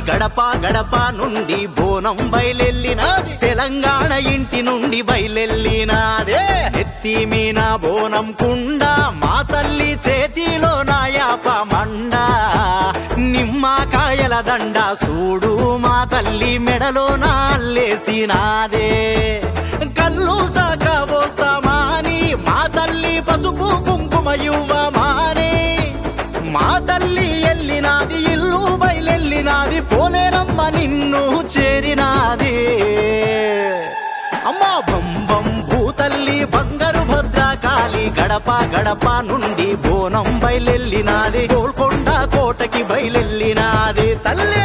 గడప గడప నుండి బోనం బయలెల్లినాది తెలంగాణ ఇంటి నుండి బయలెల్లినాదే ఎత్తి మీన బోనం కుండ మా తల్లి చేతిలో నాయాప మండ నిమ్మకాయల దండ సూడు మా తల్లి మెడలో నాల్లేసినాదే కళ్ళు సాక పోస్తామాని మా తల్లి పసుపు కుంకుమ ఇవ్వమానే మా తల్లి ఎల్లినాది ఇల్లు బయలెల్లినాది పోలేరమ్మ నిన్ను చేరినాది అమ్మా బంబం భూతల్లి బంగారు భద్రకాళి గడప గడప నుండి బోనం బయలెల్లినాది గోల్కొండ కోటకి బయలెల్లినాది తల్లి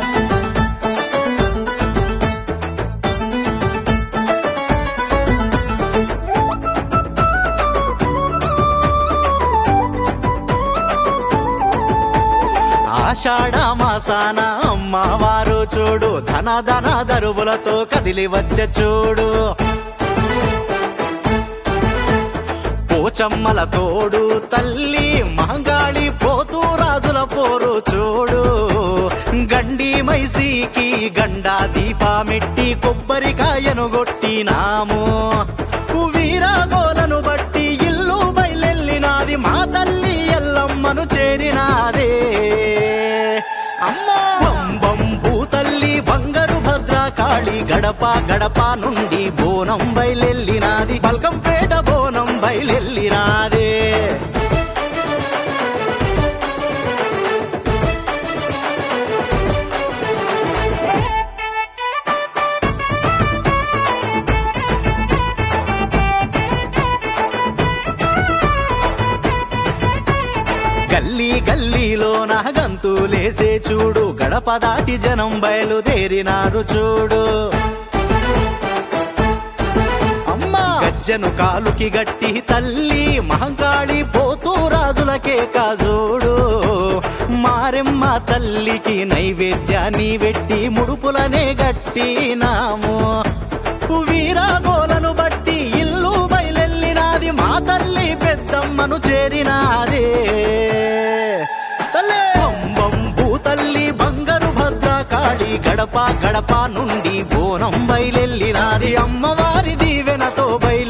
ఆషాఢ మాసాన అమ్మవారు చూడు ధన ధన దరువులతో కదిలి వచ్చే చూడు పోచమ్మల తోడు తల్లి మహంగాళి పోతూ రాజుల పోరు చూడు గండి మైసీకి గండా దీపామెట్టి కొబ్బరికాయను కొట్టినాము వీరాగోలను బట్టి ఇల్లు బయలెల్లినాది మా తల్లి ఎల్లమ్మను చేరినాదే అమ్మా బంబం భూతల్లి బంగారు భద్రకాళి గడప గడప నుండి బోనం బయలెల్లినాది పల్కంపేట బోనం బయలెల్లినాదే గల్లీ గల్లీలో నా గంతులేసే చూడు గడప దాటి జనం బయలుదేరినారు చూడు అమ్మా గజ్జను కాలుకి గట్టి తల్లి మహంకాళి పోతూ రాజులకే కాజోడు మారెమ్మ తల్లికి నైవేద్యాన్ని వెట్టి ముడుపులనే గట్టినాము వీరాగోలను బట్టి ఇల్లు బయలెల్లినాది మా తల్లి పెద్దమ్మను చేరినాదే తల్లే బొంబం భూతల్లి బంగారు భద్రకాళి గడప గడప నుండి బోనం బయలెల్లినాది అమ్మవారి దీవెనతో బయలు